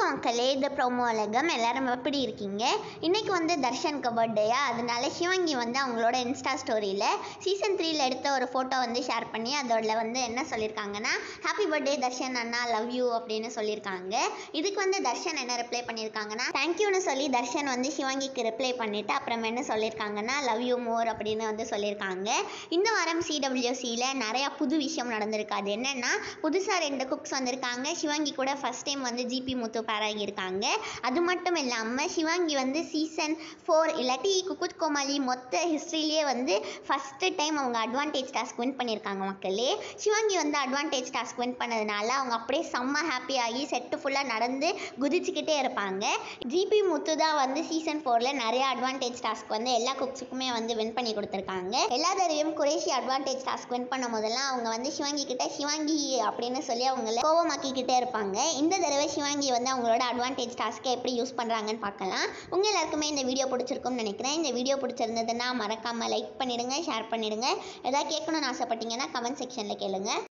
மக்களே இது ப்ரோமோ உலகம் எல்லாரும் எப்படி இருக்கீங்க இன்னைக்கு வந்து தர்ஷனுக்கு பர்த்டேயா அதனால சிவங்கி வந்து அவங்களோட இன்ஸ்டா ஸ்டோரியில் சீசன் த்ரீல எடுத்த ஒரு ஃபோட்டோ வந்து ஷேர் பண்ணி அதோட வந்து என்ன சொல்லியிருக்காங்கன்னா ஹாப்பி பர்த்டே தர்ஷன் அண்ணா லவ் யூ அப்படின்னு சொல்லியிருக்காங்க இதுக்கு வந்து தர்ஷன் என்ன ரிப்ளை பண்ணியிருக்காங்கன்னா தேங்க்யூன்னு சொல்லி தர்ஷன் வந்து சிவங்கிக்கு ரிப்ளை பண்ணிட்டு அப்புறம் என்ன சொல்லியிருக்காங்கன்னா லவ் யூ மோர் அப்படின்னு வந்து சொல்லியிருக்காங்க இந்த வாரம் சிடபிள்யூசியில் நிறையா புது விஷயம் நடந்திருக்கு அது என்னன்னா புதுசாக ரெண்டு குக்ஸ் வந்திருக்காங்க சிவங்கி கூட ஃபர்ஸ்ட் டைம் வந்து ஜிபி முத்து பாராகியிருக்காங்க அது மட்டும் இல்லாமல் சிவங்கி வந்து சீசன் ஃபோர் இல்லாட்டி குக்குத் கோமாளி மொத்த ஹிஸ்ட்ரியிலேயே வந்து ஃபஸ்ட்டு டைம் அவங்க அட்வான்டேஜ் டாஸ்க் வின் பண்ணியிருக்காங்க மக்களே சிவங்கி வந்து அட்வான்டேஜ் டாஸ்க் வின் பண்ணதுனால அவங்க அப்படியே செம்ம ஹாப்பி ஆகி செட்டு ஃபுல்லாக நடந்து குதிச்சுக்கிட்டே இருப்பாங்க ஜிபி முத்து தான் வந்து சீசன் ஃபோரில் நிறைய அட்வான்டேஜ் டாஸ்க் வந்து எல்லா குக்ஸுக்குமே வந்து வின் பண்ணி கொடுத்துருக்காங்க எல்லா தடவையும் குரேஷி அட்வான்டேஜ் டாஸ்க் வின் பண்ணும் போதெல்லாம் அவங்க வந்து சிவாங்கி கிட்ட சிவாங்கி அப்படின்னு சொல்லி அவங்கள கோவமாக்கிக்கிட்டே இருப்பாங்க இந்த தடவை சிவாங்கி வந்து அவங்களோட அட்வான்டேஜ் டாஸ்க்கை எப்படி யூஸ் பண்ணுறாங்கன்னு பார்க்கலாம் உங்கள் எல்லாருக்குமே இந்த வீடியோ பிடிச்சிருக்கும்னு நினைக்கிறேன் இந்த வீடியோ பிடிச்சிருந்ததுன்னா மறக்காமல் லைக் பண்ணிடுங்க ஷேர் பண்ணிடுங்க எதாவது கேட்கணும்னு ஆசைப்பட்டீங்கன்னா கமெண்ட் செக்ஷனில் கேளுங்க